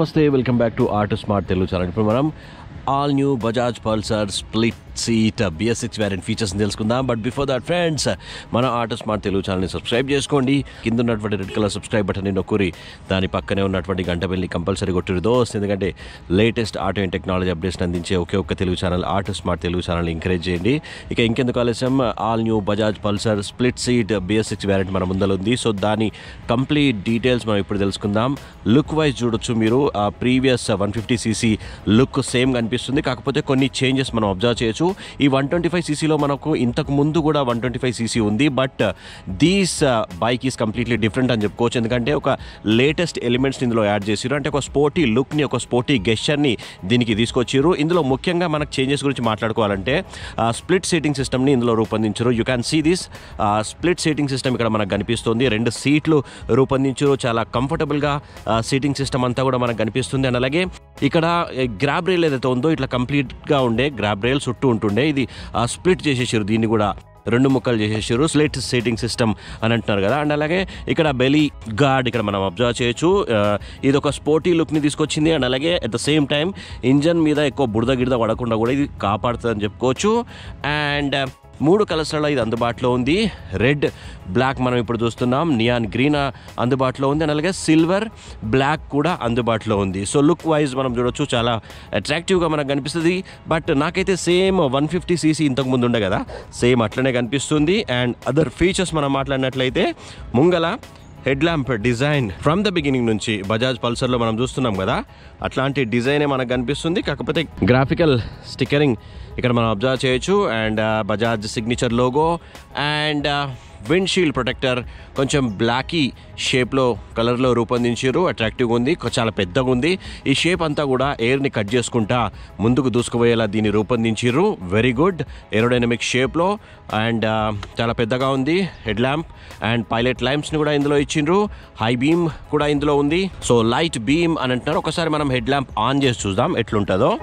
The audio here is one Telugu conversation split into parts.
నమస్తే welcome back to art smart Telugu channel ఇప్పుడు మనం all new Bajaj Pulsar split seat BS six variant features తెలుసుకుందాం బట్ బిఫోర్ దట్ ఫ్రెండ్స్ మన ఆర్ట్ స్మార్ట్ తెలుగు ఛానల్ని సబ్స్క్రైబ్ చేసుకోండి కింద ఉన్నటువంటి రెడ్ కలర్ సబ్స్క్రైబ్ బటన్ నొక్కురి దాని పక్కనే ఉన్నటువంటి గంట వెళ్ళి కంపల్సరీ కొట్టురు దోస్త్ ఎందుకంటే latest auto and technology updates అందించే ఒకే ఒక్క Telugu channel art smart Telugu ఛానల్ని ఎంకరేజ్ చేయండి ఇక ఇంకెందుకు ఆలస్యం all new Bajaj Pulsar split seat BS six variant మన ముందర ఉంది సో దాని కంప్లీట్ డీటెయిల్స్ మనం ఇప్పుడు తెలుసుకుందాం లుక్ వైజ్ చూడొచ్చు మీరు ఆ previous one fifty CC look same కనిపిస్తుంది కాకపోతే కొన్ని చేంజెస్ మనం అబ్జర్వ్ చేయొచ్చు ఈ వన్ ట్వంటీ ఫైవ్ సీసీలో మనకు ఇంతకు ముందు కూడా వన్ ట్వంటీ ఫైవ్ సీసీ ఉంది but these bike is completely different అని చెప్పుకోవచ్చు ఎందుకంటే ఒక లేటెస్ట్ ఎలిమెంట్స్ ఇందులో యాడ్ చేసిరు అంటే ఒక స్పోర్టీ లుక్ని ఒక స్పోర్టీ గెస్చర్ని దీనికి తీసుకొచ్చారు ఇందులో ముఖ్యంగా మనకు చేంజెస్ గురించి మాట్లాడుకోవాలంటే స్ప్లిట్ సీటింగ్ సిస్టమ్ని ఇందులో రూపొందించారు you can see this split seating system ఇక్కడ మనకు కనిపిస్తుంది రెండు సీట్లు రూపొందించారు చాలా కంఫర్టబుల్గా సీటింగ్ సిస్టమ్ అంతా కూడా మనకు కనిపిస్తుంది అండ్ అలాగే ఇక్కడ గ్రాబ్ రైల్ ఏదైతే ఉందో ఇట్లా కంప్లీట్గా ఉండే గ్రాబ్ రైల్ చుట్టూ ఉంటుండే ఇది స్ప్లిట్ చేసేసారు దీన్ని కూడా రెండు ముక్కలు చేసేసారు స్లెట్ సీటింగ్ సిస్టమ్ అని అంటున్నారు కదా అండ్ అలాగే ఇక్కడ బెలీ గార్డ్ ఇక్కడ మనం అబ్జర్వ్ చేయొచ్చు ఆ, ఇది ఒక స్పోర్టీ లుక్ని తీసుకొచ్చింది అండ్ అలాగే at the same time engine మీద ఎక్కువ బురద గిడద పడకుండా కూడా ఇది కాపాడుతుందని చెప్పుకోవచ్చు అండ్ మూడు కలర్స్లలో ఇది అందుబాటులో ఉంది రెడ్ బ్లాక్ మనం ఇప్పుడు చూస్తున్నాం నియాన్ గ్రీన్ అందుబాటులో ఉంది అండ్ అలాగే సిల్వర్ బ్లాక్ కూడా అందుబాటులో ఉంది సో లుక్ వైజ్ మనం చూడొచ్చు చాలా అట్రాక్టివ్గా మనకు కనిపిస్తుంది బట్ నాకైతే సేమ్ వన్ ఫిఫ్టీ సీసీ ఇంతకు ముందు ఉండే కదా సేమ్ అట్లనే కనిపిస్తుంది అండ్ అదర్ ఫీచర్స్ మనం మాట్లాడినట్లయితే ముంగల head lamp design from the beginning నుంచి బజాజ్ పల్సర్లో మనం చూస్తున్నాం కదా అట్లాంటి డిజైనే మనకు కనిపిస్తుంది కాకపోతే గ్రాఫికల్ స్టిక్కరింగ్ ఇక్కడ మనం అబ్జర్వ్ చేయొచ్చు and Bajaj signature logo and windshield protector కొంచెం బ్లాకీ షేప్లో కలర్లో రూపొందించారు అట్రాక్టివ్గా ఉంది కొ- చాలా పెద్దగా ఉంది ఈ షేప్ అంతా కూడా ఎయిర్ని కట్ చేసుకుంటా ముందుకు దూసుకుపోయేలా దీన్ని రూపొందించారు వెరీ గుడ్ ఏరోడైనమిక్ షేప్లో అండ్ చాలా పెద్దగా ఉంది హెడ్ ల్యాంప్ అండ్ పైలట్ ల్యాంప్స్ని కూడా ఇందులో ఇచ్చిండ్రు హై బీమ్ కూడా ఇందులో ఉంది సో లైట్ బీమ్ అని అంటున్నారు ఒకసారి మనం హెడ్ ల్యాంప్ ఆన్ చేసి చూద్దాం ఎట్లుంటుందో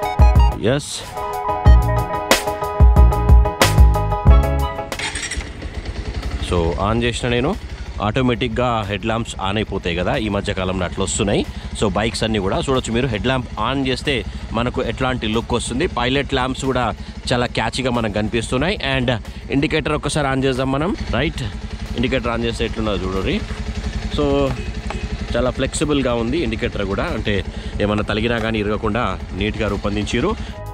ఎస్ సో ఆన్ చేసిన నేను ఆటోమేటిక్గా హెడ్ ల్యాంప్స్ ఆన్ అయిపోతాయి కదా ఈ మధ్య కాలంలో అట్లా వస్తున్నాయి సో బైక్స్ అన్నీ కూడా చూడొచ్చు మీరు హెడ్ ల్యాంప్ ఆన్ చేస్తే మనకు ఎట్లాంటి లుక్ వస్తుంది పైలట్ ల్యాంప్స్ కూడా చాలా క్యాచీగా మనకు కనిపిస్తున్నాయి అండ్ ఇండికేటర్ ఒక్కసారి ఆన్ చేద్దాం మనం రైట్ ఇండికేటర్ ఆన్ చేస్తే ఎట్లున్నదో చూడరి సో చాలా ఫ్లెక్సిబుల్గా ఉంది ఇండికేటర్ కూడా అంటే ఏమన్నా తలిగినా కానీ ఇరగకుండా నీట్గా రూపొందించారు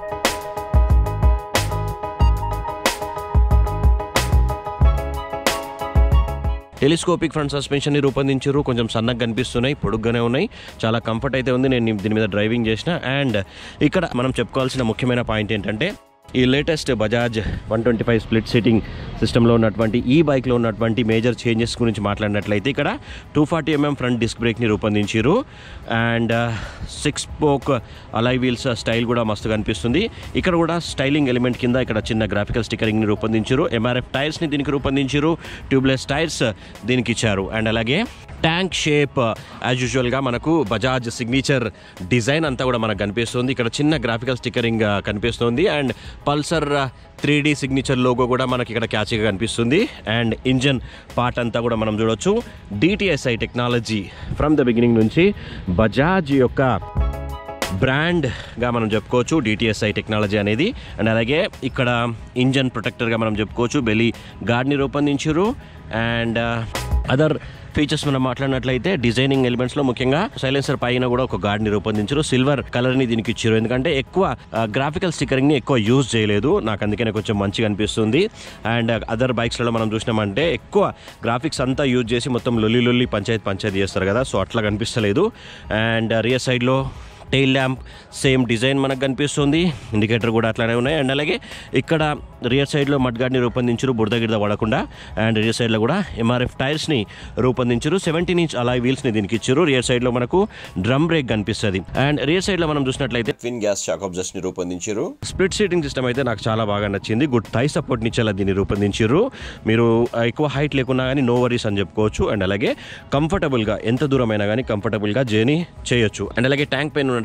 టెలిస్కోపిక్ ఫ్రంట్ సస్పెన్షన్ని రూపొందించారు కొంచెం సన్నగా కనిపిస్తున్నాయి పొడుగ్గానే ఉన్నాయి చాలా కంఫర్ట్ అయితే ఉంది నేను దీని మీద డ్రైవింగ్ చేసిన అండ్ ఇక్కడ మనం చెప్పుకోవాల్సిన ముఖ్యమైన పాయింట్ ఏంటంటే ఈ latest Bajaj one twenty five split sitting సిస్టంలో ఉన్నటువంటి ఈ బైక్లో ఉన్నటువంటి మేజర్ చేంజెస్ గురించి మాట్లాడినట్లయితే ఇక్కడ two forty mm front disc బ్రేక్ని రూపొందించారు and six spoke alloy wheels style కూడా మస్తు కనిపిస్తుంది ఇక్కడ కూడా స్టైలింగ్ ఎలిమెంట్ కింద ఇక్కడ చిన్న గ్రాఫికల్ స్టిక్కరింగ్ని రూపొందించారు ఎంఆర్ఎఫ్ టైర్స్ని దీనికి రూపొందించారు ట్యూబ్లెస్ టైర్స్ దీనికి ఇచ్చారు అండ్ అలాగే ట్యాంక్ షేప్ యాజ్ యూజువల్గా మనకు బజాజ్ సిగ్నేచర్ డిజైన్ అంతా కూడా మనకు కనిపిస్తుంది ఇక్కడ చిన్న గ్రాఫికల్ స్టిక్కరింగ్ ఆ, కనిపిస్తుంది and Pulsar three D signature logo కూడా మనకి ఇక్కడ క్యాచీగా కనిపిస్తుంది అండ్ ఇంజన్ పార్ట్ అంతా కూడా మనం చూడొచ్చు DTSi technology from the beginning నుంచి బజాజ్ యొక్క బ్రాండ్గా మనం చెప్పుకోవచ్చు డిటిఎస్ఐ టెక్నాలజీ అనేది అండ్ అలాగే ఇక్కడ ఇంజన్ ప్రొటెక్టర్గా మనం చెప్పుకోవచ్చు బెలీ గార్డ్ని రూపొందించారు అండ్ అదర్ ఫీచర్స్ మనం మాట్లాడినట్లయితే డిజైనింగ్ ఎలిమెంట్స్లో ముఖ్యంగా సైలెన్సర్ పైన కూడా ఒక గార్డ్ని రూపొందించారు సిల్వర్ కలర్ని దీనికి ఇచ్చారు ఎందుకంటే ఎక్కువ గ్రాఫికల్ స్టిక్కరింగ్ని ఎక్కువ యూజ్ చేయలేదు నాకు అందుకనే కొంచెం మంచిగా అనిపిస్తుంది అండ్ అదర్ బైక్స్లలో మనం చూసినామంటే ఎక్కువ గ్రాఫిక్స్ అంతా యూజ్ చేసి మొత్తం లొల్లి లొల్లి పంచాయతీ పంచాయతీ చేస్తారు కదా సో అట్లా కనిపిస్తలేదు అండ్ రియర్ సైడ్లో టైల్ ల్యాంప్ సేమ్ డిజైన్ మనకు కనిపిస్తుంది ఇండికేటర్ కూడా అట్లానే ఉన్నాయి అండ్ అలాగే ఇక్కడ రియర్ సైడ్లో మడ్గాడ్ని రూపొందించారు బురద గిరద పడకుండా అండ్ రియర్ సైడ్లో కూడా ఎంఆర్ఎఫ్ టైర్స్ని రూపొందించారు సెవెంటీన్ ఇంచ్ అలాయ్ వీల్స్ని దీనికి ఇచ్చారు రియర్ సైడ్లో మనకు డ్రమ్ బ్రేక్ కనిపిస్తుంది అండ్ రియర్ సైడ్లో మనం చూసినట్లయితే ట్విన్ గ్యాస్ షాక్ అబ్జర్స్ని రూపొందించారు స్ప్లిట్ సీటింగ్ సిస్టమ్ అయితే నాకు చాలా బాగా నచ్చింది గుడ్ థై సపోర్ట్ నిచ్చేలా దీన్ని రూపొందించారు మీరు ఆ, ఎక్కువ హైట్ లేకున్నా కానీ నో వరీస్ అని చెప్పుకోవచ్చు అండ్ అలాగే కంఫర్టబుల్గా ఎంత దూరమైనా కానీ కంఫర్టబుల్గా జర్నీ చేయొచ్చు అండ్ అలాగే ట్యాంక్ పైన ఉన్నటువంటి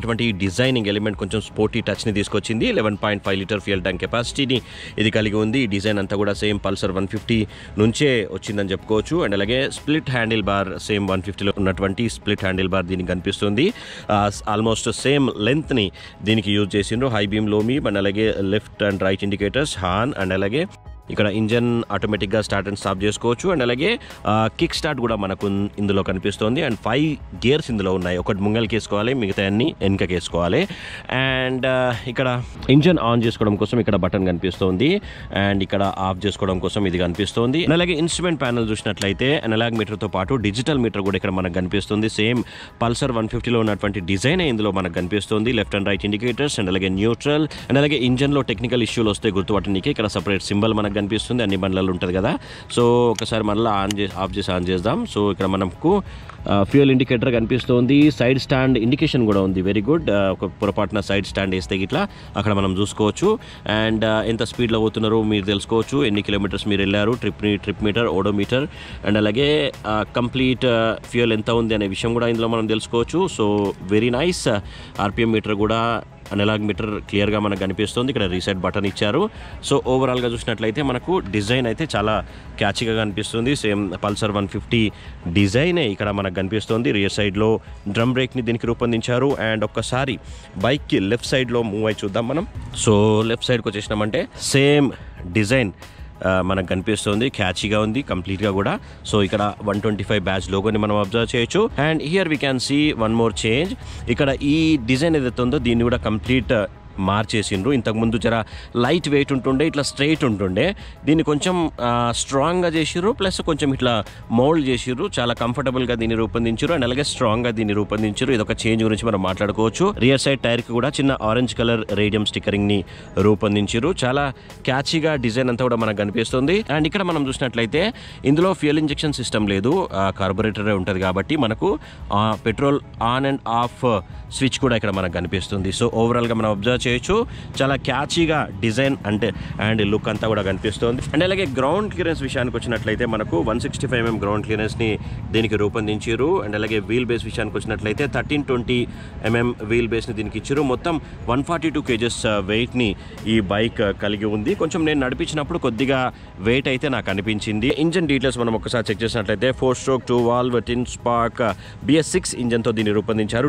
ఉన్నటువంటి డిజైనింగ్ ఎలిమెంట్ కొంచెం స్పోర్టీ టచ్ని తీసుకొచ్చింది eleven point five litre fuel tank కెపాసిటీని ఇది కలిగి ఉంది ఈ డిజైన్ అంతా కూడా సేమ్ పల్సర్ వన్ ఫిఫ్టీ నుంచే వచ్చిందని చెప్పుకోవచ్చు అండ్ అలాగే split handle bar same one ఫిఫ్టీలో ఉన్నటువంటి స్ప్లిట్ హ్యాండిల్ బార్ దీనికి కనిపిస్తుంది ఆల్మోస్ట్ సేమ్ లెంత్ని దీనికి యూజ్ చేసిండ్రు హై బీమ్ లో మీ అండ్ అలాగే left and right indicators horn and అలాగే ఇక్కడ ఇంజన్ ఆటోమేటిక్గా స్టార్ట్ అండ్ స్టాప్ చేసుకోవచ్చు అండ్ అలాగే కిక్ స్టార్ట్ కూడా మనకు ఇందులో కనిపిస్తుంది అండ్ ఫైవ్ గేర్స్ ఇందులో ఉన్నాయి ఒకటి ముంగల్కి వేసుకోవాలి మిగతా అన్ని వెనకకి వేసుకోవాలి అండ్ ఇక్కడ ఇంజన్ ఆన్ చేసుకోవడం కోసం ఇక్కడ బటన్ కనిపిస్తుంది అండ్ ఇక్కడ ఆఫ్ చేసుకోవడం కోసం ఇది కనిపిస్తుంది అండ్ అలాగే ఇన్స్ట్రుమెంట్ ప్యానల్ చూసినట్లయితే అనలాగ్ మీటర్తో పాటు డిజిటల్ మీటర్ కూడా ఇక్కడ మనకు కనిపిస్తుంది సేమ్ పల్సర్ వన్ ఫిఫ్టీలో ఉన్నటువంటి డిజైన్ ఇందులో మనకు కనిపిస్తుంది left and right indicators and అలాగే న్యూట్రల్ అండ్ అలాగే ఇంజన్లో టెక్నికల్ ఇష్యూలు వస్తే గుర్తుపట్టడానికి ఇక్కడ సపరేట్ సింబల్ మనకు కనిపిస్తుంది అన్ని బండ్లలో ఉంటుంది కదా సో ఒకసారి మళ్ళీ ఆన్ చేసి ఆఫ్ చేసి ఆన్ చేద్దాం సో ఇక్కడ మనకు ఫ్యూయల్ ఇండికేటర్ కనిపిస్తుంది సైడ్ స్టాండ్ ఇండికేషన్ కూడా ఉంది వెరీ గుడ్ ఒక పొరపాటున సైడ్ స్టాండ్ వేస్తే ఇట్లా అక్కడ మనం చూసుకోవచ్చు అండ్ ఎంత స్పీడ్లో పోతున్నారో మీరు తెలుసుకోవచ్చు ఎన్ని కిలోమీటర్స్ మీరు వెళ్ళారు trip trip meter odometer and అలాగే కంప్లీట్ ఫ్యూయల్ ఎంత ఉంది అనే విషయం కూడా ఇందులో మనం తెలుసుకోవచ్చు so very nice RPM meter కూడా అనలాగ్ మీటర్ క్లియర్గా మనకు కనిపిస్తుంది ఇక్కడ రీసెట్ బటన్ ఇచ్చారు సో ఓవరాల్గా చూసినట్లయితే మనకు డిజైన్ అయితే చాలా క్యాచిగా కనిపిస్తుంది సేమ్ పల్సర్ వన్ ఫిఫ్టీ డిజైనే ఇక్కడ మనకు కనిపిస్తుంది రియర్ సైడ్లో డ్రమ్ బ్రేక్ని దీనికి రూపొందించారు అండ్ ఒక్కసారి బైక్కి లెఫ్ట్ సైడ్లో మూవ్ అయి చూద్దాం మనం సో లెఫ్ట్ సైడ్కి వచ్చేసినామంటే సేమ్ డిజైన్ ఆ, మనకు కనిపిస్తుంది క్యాచీగా ఉంది కంప్లీట్గా కూడా సో ఇక్కడ వన్ ట్వంటీ ఫైవ్ బ్యాచ్ లోగోని మనం అబ్జర్వ్ చేయొచ్చు and here we can see one more change ఇక్కడ ఈ డిజైన్ ఏదైతే ఉందో దీన్ని కూడా కంప్లీట్ మార్చేసిండ్రు ఇంతకుముందు జర లైట్ వెయిట్ ఉంటుండే ఇట్లా స్ట్రైట్ ఉంటుండే దీన్ని కొంచెం స్ట్రాంగ్గా చేసిర్రు ప్లస్ కొంచెం ఇట్లా మోల్డ్ చేసిర్రు చాలా కంఫర్టబుల్గా దీన్ని రూపొందించారు అండ్ అలాగే స్ట్రాంగ్గా దీన్ని రూపొందించారు ఇది ఒక చేంజ్ గురించి మనం మాట్లాడుకోవచ్చు రియర్ సైడ్ టైర్కి కూడా చిన్న ఆరెంజ్ కలర్ రేడియం స్టిక్కరింగ్ని రూపొందించారు చాలా క్యాచీగా డిజైన్ అంతా కూడా మనకు కనిపిస్తుంది అండ్ ఇక్కడ మనం చూసినట్లయితే ఇందులో ఫ్యూయల్ ఇంజెక్షన్ సిస్టమ్ లేదు కార్బొరేటరే ఉంటుంది కాబట్టి మనకు petrol on and off switch కూడా ఇక్కడ మనకు కనిపిస్తుంది సో ఓవరాల్గా మనం అబ్జర్వ్ చేయొచ్చు చాలా క్యాచీగా డిజైన్ అంటే అండ్ లుక్ అంతా కూడా కనిపిస్తుంది అండ్ అలాగే గ్రౌండ్ క్లియరెన్స్ విషయానికి వచ్చినట్లయితే మనకు one sixty five mm ground క్లియరెన్స్ని దీనికి రూపొందించారు అండ్ అలాగే వీల్ బేస్ విషయానికి వచ్చినట్లయితే థర్టీన్ ట్వంటీ ఎంఎం వీల్ బేస్ని దీనికి ఇచ్చారు మొత్తం వన్ ఫార్టీ టూ కేజెస్ వెయిట్ని ఈ బైక్ కలిగి ఉంది కొంచెం నేను నడిపించినప్పుడు కొద్దిగా వెయిట్ అయితే నాకు అనిపించింది ఇంజన్ డీటెయిల్స్ మనం ఒకసారి చెక్ చేసినట్లయితే four stroke two valve twin spark BS six ఇంజన్తో దీన్ని రూపొందించారు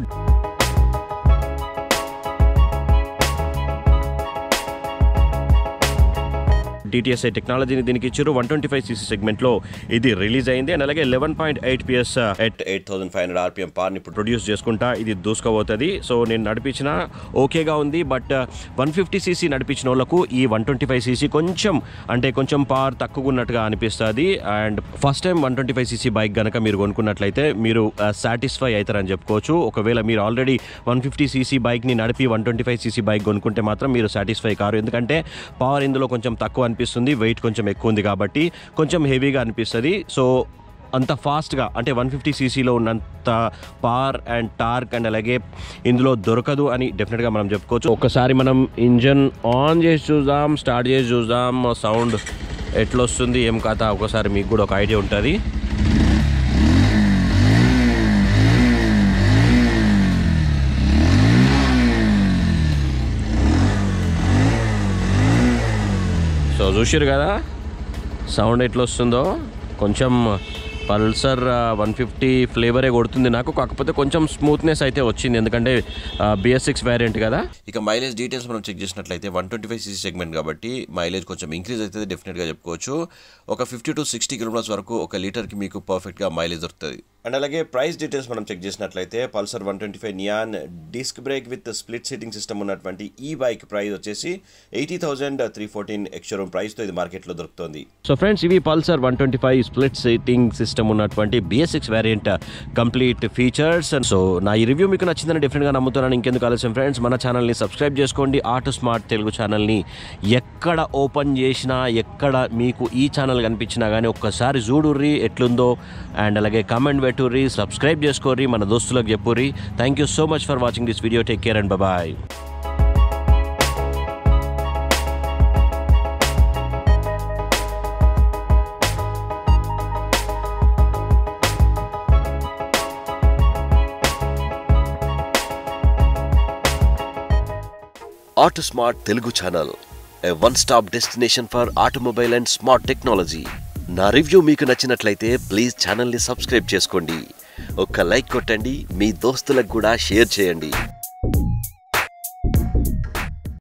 డిటిఎస్ఐ టెక్నాలజీని దీనికి ఇచ్చారు వన్ ట్వంటీ ఫైవ్ సీసీ సెగ్మెంట్లో ఇది రిలీజ్ అయింది అండ్ అలాగే eleven point eight PS at eight thousand five hundred RPM పార్ని ఇప్పుడు ప్రొడ్యూస్ చేసుకుంటా ఇది దూసుకోబోతుంది సో నేను నడిపించిన ఓకేగా ఉంది బట్ వన్ ఫిఫ్టీ సీసీ నడిపించిన వాళ్ళకు ఈ వన్ ట్వంటీ ఫైవ్ సీసీ కొంచెం అంటే కొంచెం పార్ తక్కువ ఉన్నట్టుగా అనిపిస్తుంది and first time one twenty five CC bike కనుక మీరు కొనుక్కున్నట్లయితే మీరు సాటిస్ఫై అవుతారని చెప్పుకోవచ్చు ఒకవేళ మీరు ఆల్రెడీ వన్ ఫిఫ్టీ సీసీ బైక్ని నడిపి one twenty five CC bike కొనుక్కుంటే మాత్రం మీరు సాటిస్ఫై కారు ఎందుకంటే పవర్ ఇందులో కొంచెం తక్కువ అనిపిస్తుంది వెయిట్ కొంచెం ఎక్కువ ఉంది కాబట్టి కొంచెం హెవీగా అనిపిస్తుంది సో అంత ఫాస్ట్గా అంటే వన్ ఫిఫ్టీ సీసీలో ఉన్నంత పవర్ అండ్ టార్క్ అండ్ అలాగే ఇందులో దొరకదు అని డెఫినెట్గా మనం చెప్పుకోవచ్చు ఒకసారి మనం ఇంజన్ ఆన్ చేసి చూద్దాం స్టార్ట్ చేసి చూద్దాం సౌండ్ ఎట్లొస్తుంది ఏం కథ ఒకసారి మీకు కూడా ఒక ఐడియా ఉంటుంది సో చూసారు కదా సౌండ్ ఎట్లా వస్తుందో కొంచెం పల్సర్ వన్ ఫిఫ్టీ ఫ్లేవరే కొడుతుంది నాకు కాకపోతే కొంచెం స్మూత్నెస్ అయితే వచ్చింది ఎందుకంటే బిఎస్ సిక్స్ వేరియంట్ కదా ఇక మైలేజ్ డీటెయిల్స్ మనం చెక్ చేసినట్లయితే one twenty five CC segment కాబట్టి మైలేజ్ కొంచెం ఇంక్రీజ్ అవుతుంది డెఫినెట్గా చెప్పుకోవచ్చు ఒక ఫిఫ్టీ టు సిక్స్టీ కిలోమీటర్స్ వరకు ఒక లీటర్కి మీకు పర్ఫెక్ట్గా మైలేజ్ దొరుకుతుంది అండ్ అలాగే ప్రైస్ డీటెయిల్స్ మనం చెక్ చేసినట్లయితే Pulsar one twenty five neon disc brake with split seating system ఉన్నటువంటి ఈ బైక్ ప్రైస్ వచ్చేసి eighty thousand three fourteen ex showroom ప్రైస్తో ఇది మార్కెట్లో దొరుకుతుంది సో ఫ్రెండ్స్ ఇవి Pulsar one twenty five split seating system ఉన్నటువంటి BS six variant complete features so నా ఈ రివ్యూ మీకు నచ్చిందని డెఫినెట్గా నమ్ముతున్నాను ఇంకెందుకు ఆలస్యం ఫ్రెండ్స్ మన ఛానల్ని సబ్స్క్రైబ్ చేసుకోండి ఆటో స్మార్ట్ తెలుగు ఛానల్ని ఎక్కడ ఓపెన్ చేసినా ఎక్కడ మీకు ఈ ఛానల్ కనిపించినా కానీ ఒక్కసారి చూడుర్రి ఎట్లుందో అండ్ అలాగే కామెంట్ పెట్టుర్రి సబ్స్క్రైబ్ చేసుకోర్రి మన దోస్తులకు చెప్పుర్రి thank you so much for watching this video take care and bye auto smart Telugu channel a one stop destination for automobile and smart technology నా రివ్యూ మీకు నచ్చినట్లయితే ప్లీజ్ ఛానల్ని సబ్స్క్రైబ్ చేసుకోండి ఒక్క లైక్ కొట్టండి మీ దోస్తులకు కూడా షేర్ చేయండి